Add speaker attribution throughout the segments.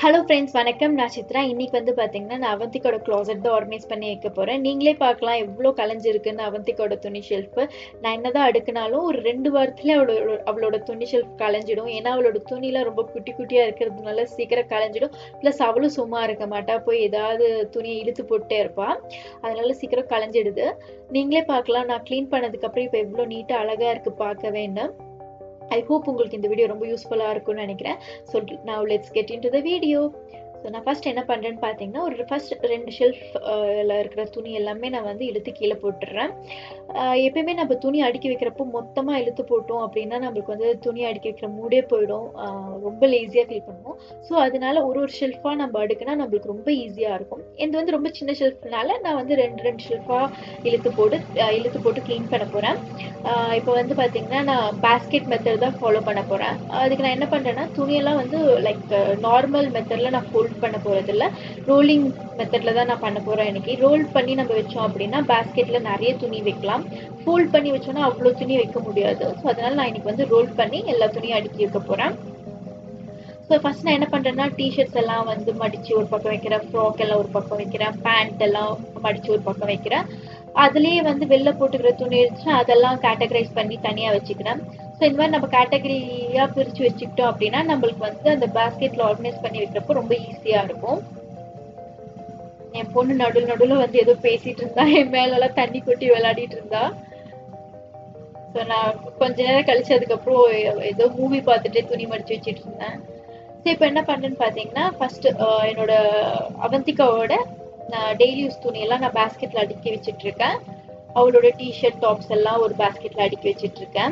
Speaker 1: Hello friends வணக்கம் நான் சித்ரா இன்னைக்கு வந்து பார்த்தீங்கன்னா நான் அவந்திக்கோட க்ளாசெட் தான் ஆர்கனைஸ் பண்ணி வைக்க போகிறேன் நீங்களே பார்க்கலாம் எவ்வளோ கலைஞ்சிருக்குன்னு அவந்திக்கோட துணி ஷெல்ஃபு நான் என்னதான் அடுக்குனாலும் ஒரு ரெண்டு வாரத்துல அவளோட அவளோட துணி ஷெல்ஃப் கலைஞ்சிடும் ஏன்னா அவளோட துணிலாம் ரொம்ப குட்டி குட்டியாக இருக்கிறதுனால சீக்கிரம் கலைஞ்சிடும் ப்ளஸ் அவளும் சும்மா இருக்க மாட்டா போய் ஏதாவது துணியை இழுத்து போட்டே இருப்பா அதனால சீக்கிரம் கலைஞ்சிடுது நீங்களே பார்க்கலாம் நான் க்ளீன் பண்ணதுக்கப்புறம் இப்போ எவ்வளோ நீட்டாக அழகாக இருக்குது பார்க்கவேன்னு ஐ ஹோப் உங்களுக்கு இந்த வீடியோ ரொம்ப யூஸ்ஃபுல்லாக இருக்கும்னு நினைக்கிறேன் ஸோ நான் let's get into the video so நான் ஃபர்ஸ்ட் என்ன பண்ணுறேன்னு பார்த்தீங்கன்னா ஒரு ஃபர்ஸ்ட் ரெண்டு ஷெல்ஃபில் இருக்கிற துணி எல்லாமே நான் வந்து இழுத்து கீழே போட்டுடுறேன் எப்பயுமே நம்ம துணி அடுக்கி வைக்கிறப்போ மொத்தமாக இழுத்து போட்டோம் அப்படின்னா நம்மளுக்கு வந்து துணி அடுக்கி வைக்கிற மூடே போயிடும் ரொம்ப லேசியாக ஃபீல் பண்ணுவோம் ஸோ அதனால ஒரு ஒரு ஷெல்ஃபாக நம்ம அடுக்குனா நம்மளுக்கு ரொம்ப ஈஸியாக இருக்கும் இது வந்து ரொம்ப சின்ன ஷெல்ஃப்னால நான் வந்து ரெண்டு ரெண்டு ஷெல்ஃபாக இழுத்து போட்டு இழுத்து போட்டு க்ளீன் பண்ண போகிறேன் இப்போ வந்து பார்த்தீங்கன்னா நான் பேஸ்கெட் மெத்தட் தான் ஃபாலோ பண்ண போகிறேன் அதுக்கு நான் என்ன பண்ணுறேன்னா துணியெல்லாம் வந்து லைக் நார்மல் மெத்தடில் நான் ஃபோல்ட் பண்ண போகிறது இல்லை ரோலிங் மெத்தடில் தான் நான் பண்ண போகிறேன் இன்னைக்கு ரோல் பண்ணி நம்ம வச்சோம் அப்படின்னா பேஸ்கெட்டில் நிறைய துணி வைக்கலாம் ஃபோல்ட் பண்ணி வச்சோன்னா அவ்வளோ துணி வைக்க முடியாது ஸோ அதனால் நான் இன்னைக்கு வந்து ரோல் பண்ணி எல்லா துணியும் அடுக்கி வைக்க போகிறேன் ஸோ ஃபர்ஸ்ட் நான் என்ன பண்ணுறேன்னா டிஷர்ட்ஸ் எல்லாம் வந்து மடித்து ஒரு பக்கம் வைக்கிறேன் ஃப்ராக் எல்லாம் ஒரு பக்கம் வைக்கிறேன் பேண்ட் எல்லாம் மடித்து ஒரு பக்கம் வைக்கிறேன் அதுலேயே வந்து வெளில போட்டுக்கிற துணி இருந்துச்சுன்னா அதெல்லாம் கேட்டகரைஸ் பண்ணி தனியாக வச்சுக்கிறேன் ஸோ இந்த மாதிரி நம்ம கேட்டகரியாக பிரித்து வச்சுக்கிட்டோம் அப்படின்னா நம்மளுக்கு வந்து அந்த பேஸ்கெட்டில் ஆர்கனைஸ் பண்ணி வைக்கிறப்போ ரொம்ப ஈஸியாக இருக்கும் என் பொண்ணு நடுவில் நடுவில் வந்து ஏதோ பேசிட்டு இருந்தா என் மேலெல்லாம் தண்ணி கொட்டி விளையாடிட்டு இருந்தா ஸோ நான் கொஞ்ச நேரம் கழிச்சதுக்கப்புறம் ஏதோ மூவி பார்த்துட்டே துணி மடிச்சு வச்சுட்டு இருந்தேன் ஸோ இப்போ என்ன பண்ணுறேன்னு பார்த்தீங்கன்னா ஃபர்ஸ்ட் என்னோட அவந்திகாவோட நான் டெய்லி யூஸ் துணியெல்லாம் நான் பேஸ்கெட்டில் அடுக்கி வச்சுட்டு இருக்கேன் அவளோட டிஷர்ட் டாப்ஸ் எல்லாம் ஒரு பேஸ்கெட்டில் அடுக்கி வச்சுட்டு இருக்கேன்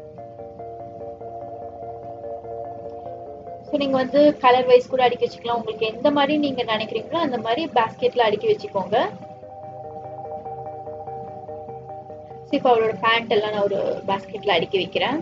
Speaker 1: ஸோ நீங்கள் வந்து கலர் வைஸ் கூட அடுக்கி வச்சுக்கலாம் உங்களுக்கு எந்த மாதிரி நீங்கள் நினைக்கிறீங்களோ அந்த மாதிரி பேஸ்கெட்டில் அடுக்கி வச்சுக்கோங்க ஸோ இப்போ அவளோட பேண்ட் எல்லாம் நான் ஒரு பேஸ்கெட்டில் அடுக்கி வைக்கிறேன்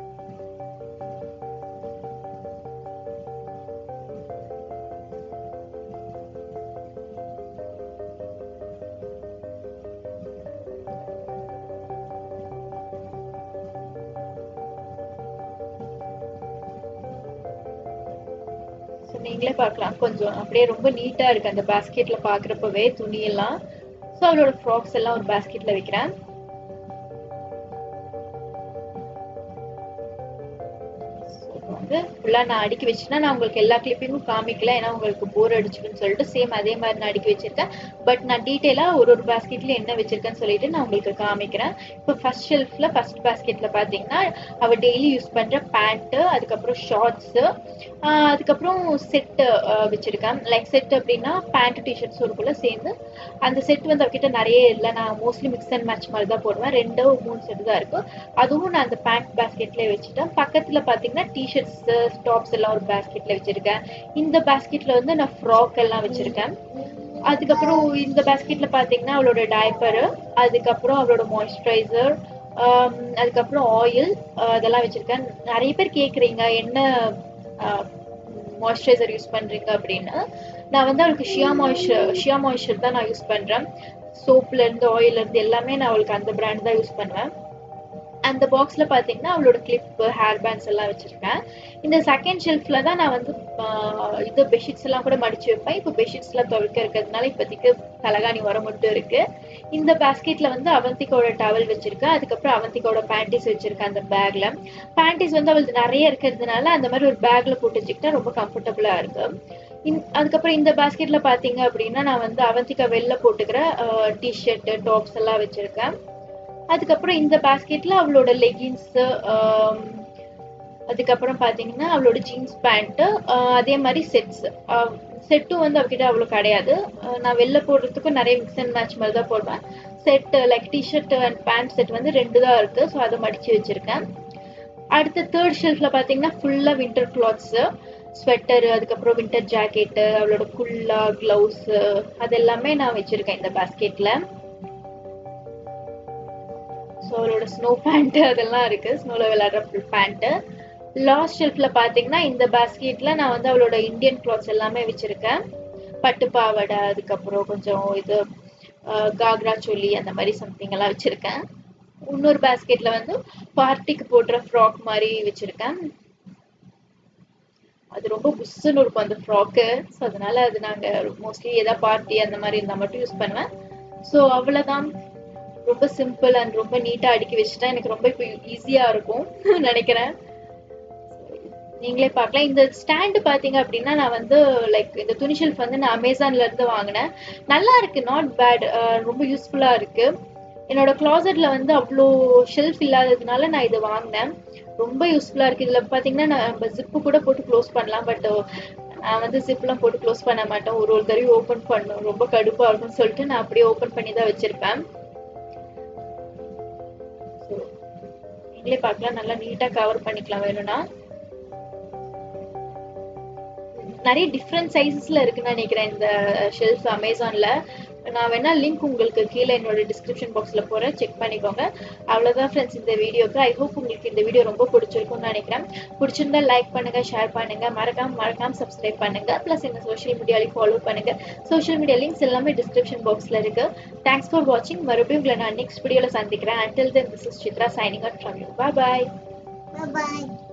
Speaker 1: ஸோ நீங்களே பார்க்கலாம் கொஞ்சம் அப்படியே ரொம்ப நீட்டாக இருக்குது அந்த பேஸ்கெட்டில் பார்க்குறப்பவே துணியெல்லாம் ஸோ அவளோட ஃப்ராக்ஸ் எல்லாம் ஒரு பேஸ்கெட்டில் வைக்கிறேன் வந்து ஃபுல்லாக நான் அடுக்கி வச்சுன்னா நான் உங்களுக்கு எல்லா கிளிப்பிங்கும் காமிக்கல ஏன்னா உங்களுக்கு போர் அடிச்சுக்குன்னு சொல்லிட்டு சேம் அதே மாதிரி நான் அடுக்கி வச்சிருக்கேன் பட் நான் டீட்டெயிலாக ஒரு ஒரு பேஸ்கெட்ல என்ன வச்சிருக்கேன்னு சொல்லிட்டு நான் உங்களுக்கு காமிக்கிறேன் இப்போ ஃபர்ஸ்ட் ஷெல்ஃபில் ஃபர்ஸ்ட் பேஸ்கெட்டில் பார்த்தீங்கன்னா அவள் டெய்லி யூஸ் பண்ணுற பேண்ட்டு அதுக்கப்புறம் ஷார்ட்ஸு அதுக்கப்புறம் செட்டு வச்சிருக்கேன் லைக் செட் அப்படின்னா பேண்ட் டிஷர்ட்ஸ் இருக்குள்ள சேர்ந்து அந்த செட் வந்து அவகிட்ட நிறைய இல்லை நான் மோஸ்ட்லி மிக்ஸ் அண்ட் மேட்ச் மாதிரி தான் போடுவேன் ரெண்டோ மூணு செட் தான் இருக்கும் அதுவும் நான் அந்த பேண்ட் பேஸ்கெட்லேயே வச்சுட்டேன் பக்கத்தில் பார்த்தீங்கன்னா டிஷர்ட்ஸ் டாப்ஸ் எல்லாம் ஒரு பேஸ்கெட்ல வச்சிருக்கேன் இந்த பேஸ்கெட்ல வந்து நான் ஃப்ராக் எல்லாம் வச்சிருக்கேன் அதுக்கப்புறம் இந்த பேஸ்கெட்ல பாத்தீங்கன்னா அவளோட டைப்பரு அதுக்கப்புறம் அவளோட மாய்ஸ்சரைசர் அதுக்கப்புறம் ஆயில் அதெல்லாம் வச்சிருக்கேன் நிறைய பேர் கேக்குறீங்க என்ன மாய்ஸ்சரைசர் யூஸ் பண்றீங்க அப்படின்னு நான் வந்து அவளுக்கு ஷியா மாய்ஸ்சர் ஷியா மாய்ஸ்சர் தான் நான் யூஸ் பண்றேன் சோப்ல இருந்து ஆயில்ல இருந்து எல்லாமே நான் அவளுக்கு அந்த பிராண்ட் தான் யூஸ் பண்ணுவேன் அந்த பாக்ஸ்ல பாத்தீங்கன்னா அவளோட கிளிப் ஹேர் பேண்ட்ஸ் எல்லாம் வச்சிருக்கேன் இந்த செகண்ட் ஷெல்ஃப்ல தான் நான் வந்து இது பெட்ஷீட்ஸ் எல்லாம் கூட மடிச்சு வைப்பேன் இப்போ பெட்ஷீட்ஸ் எல்லாம் துவைக்க இருக்கிறதுனால இப்போதைக்கு தலகாணி வர மட்டும் இருக்கு இந்த பேஸ்கெட்ல வந்து அவந்திக்கோட டவல் வச்சிருக்கேன் அதுக்கப்புறம் அவந்திக்கோட பேண்டிஸ் வச்சிருக்கேன் அந்த பேக்ல பேண்டிஸ் வந்து அவளுக்கு நிறைய இருக்கிறதுனால அந்த மாதிரி ஒரு பேக்ல போட்டு வச்சுக்கிட்டா ரொம்ப கம்ஃபர்டபுளா இருக்கு அதுக்கப்புறம் இந்த பேஸ்கெட்ல பாத்தீங்க அப்படின்னா நான் வந்து அவந்திக்கா வெளில போட்டுக்கிற டிஷர்ட் டாப்ஸ் எல்லாம் வச்சிருக்கேன் அதுக்கப்புறம் இந்த பேஸ்கெட்ல அவளோட லெகின்ஸ் அதுக்கப்புறம் பாத்தீங்கன்னா அவளோட ஜீன்ஸ் பேண்ட் அதே மாதிரி செட்ஸ் செட்டும் வந்து அவகிட்ட அவ்வளோ கிடையாது நான் வெளில போடுறதுக்கும் நிறைய மிக்ஸ் அண்ட் மேட்ச் மாதிரி தான் போடுவேன் set like T-shirt and pant set வந்து ரெண்டு தான் இருக்கு ஸோ அதை மடிச்சு வச்சிருக்கேன் அடுத்த தேர்ட் ஷெல்ஃப்ல பாத்தீங்கன்னா ஃபுல்லா வின்டர் கிளாத்ஸ் ஸ்வெட்டர் அதுக்கப்புறம் வின்டர் ஜாக்கெட்டு அவளோட குல்லா கிளவுஸ் அது எல்லாமே நான் வச்சிருக்கேன் இந்த பேஸ்கெட்ல ஸோ அவளோட ஸ்னோ பேண்ட்டு அதெல்லாம் இருக்கு ஸ்னோவில் விளையாடுற ஃபுல் பேண்ட்டு லாஸ்ட் ஷெல்ஃப்ல பாத்தீங்கன்னா இந்த பேஸ்கெட்ல நான் வந்து அவளோட இந்தியன் கிளாத்ஸ் எல்லாமே வச்சிருக்கேன் பட்டு பாவாடை அதுக்கப்புறம் கொஞ்சம் இது காக்ரா சொல்லி அந்த மாதிரி சம்திங் எல்லாம் வச்சிருக்கேன் இன்னொரு பேஸ்கெட்ல வந்து பார்ட்டிக்கு போடுற ஃப்ராக் மாதிரி வச்சிருக்கேன் அது ரொம்ப புஷ்ஷுன்னு இருக்கும் அந்த ஃப்ராக்கு ஸோ அதனால அது நாங்கள் மோஸ்ட்லி ஏதாவது பார்ட்டி அந்த மாதிரி இருந்தால் மட்டும் யூஸ் பண்ணுவேன் ஸோ அவ்வளோதான் ரொம்ப சிம்பிள் அண்ட் ரொம்ப நீட்டாக அடுக்கி வச்சுட்டா எனக்கு ரொம்ப இப்போ ஈஸியாக இருக்கும் நினைக்கிறேன் நீங்களே பார்க்கலாம் இந்த ஸ்டாண்டு பார்த்தீங்க அப்படின்னா நான் வந்து லைக் இந்த துணி ஷெல்ஃப் வந்து நான் அமேசான்ல இருந்து வாங்கினேன் நல்லா இருக்கு நாட் பேட் ரொம்ப யூஸ்ஃபுல்லாக இருக்கு என்னோட கிளாசெட்ல வந்து அவ்வளோ ஷெல்ஃப் இல்லாததுனால நான் இதை வாங்கினேன் ரொம்ப யூஸ்ஃபுல்லாக இருக்கு இதில் பார்த்தீங்கன்னா நம்ம ஜிப்பு கூட போட்டு க்ளோஸ் பண்ணலாம் பட் நான் வந்து ஜிப்லாம் போட்டு க்ளோஸ் பண்ண மாட்டேன் ஒரு ஒரு தடவை ஓப்பன் பண்ணும் ரொம்ப கடுப்பாக இருக்கும்னு சொல்லிட்டு நான் அப்படியே ஓப்பன் பண்ணி தான் வச்சிருப்பேன் நீங்களே பார்க்கலாம் நல்லா நீட்டாக கவர் பண்ணிக்கலாம் வேணும்னா நிறைய டிஃப்ரெண்ட் சைஸஸ்ல இருக்குன்னு நினைக்கிறேன் இந்த ஷெல்ஃப் அமேசான்ல நான் வேணா லிங்க் உங்களுக்கு கீழே என்னோட டிஸ்கிரிப்ஷன் பாக்ஸ்ல போறேன் செக் பண்ணிக்கோங்க அவ்வளவுதான் ஃப்ரெண்ட்ஸ் இந்த வீடியோக்கு ஐ ஹோப் உங்களுக்கு இந்த வீடியோ ரொம்ப பிடிச்சிருக்கும்னு நினைக்கிறேன் பிடிச்சிருந்தா லைக் பண்ணுங்க ஷேர் பண்ணுங்க மறக்காம மறக்காம சப்ஸ்கிரைப் பண்ணுங்க ப்ளஸ் என்ன சோஷியல் மீடியாலையும் ஃபாலோ பண்ணுங்க சோஷியல் மீடியா லிங்க்ஸ் எல்லாமே டிஸ்கிரிப்ஷன் பாக்ஸ்ல இருக்கு தேங்க்ஸ் ஃபார் வாட்சிங் மறுபடியும் உங்களை நான் நெக்ஸ்ட் வீடியோல சந்திக்கிறேன் until then this is Chitra signing out from you bye
Speaker 2: Bye bye.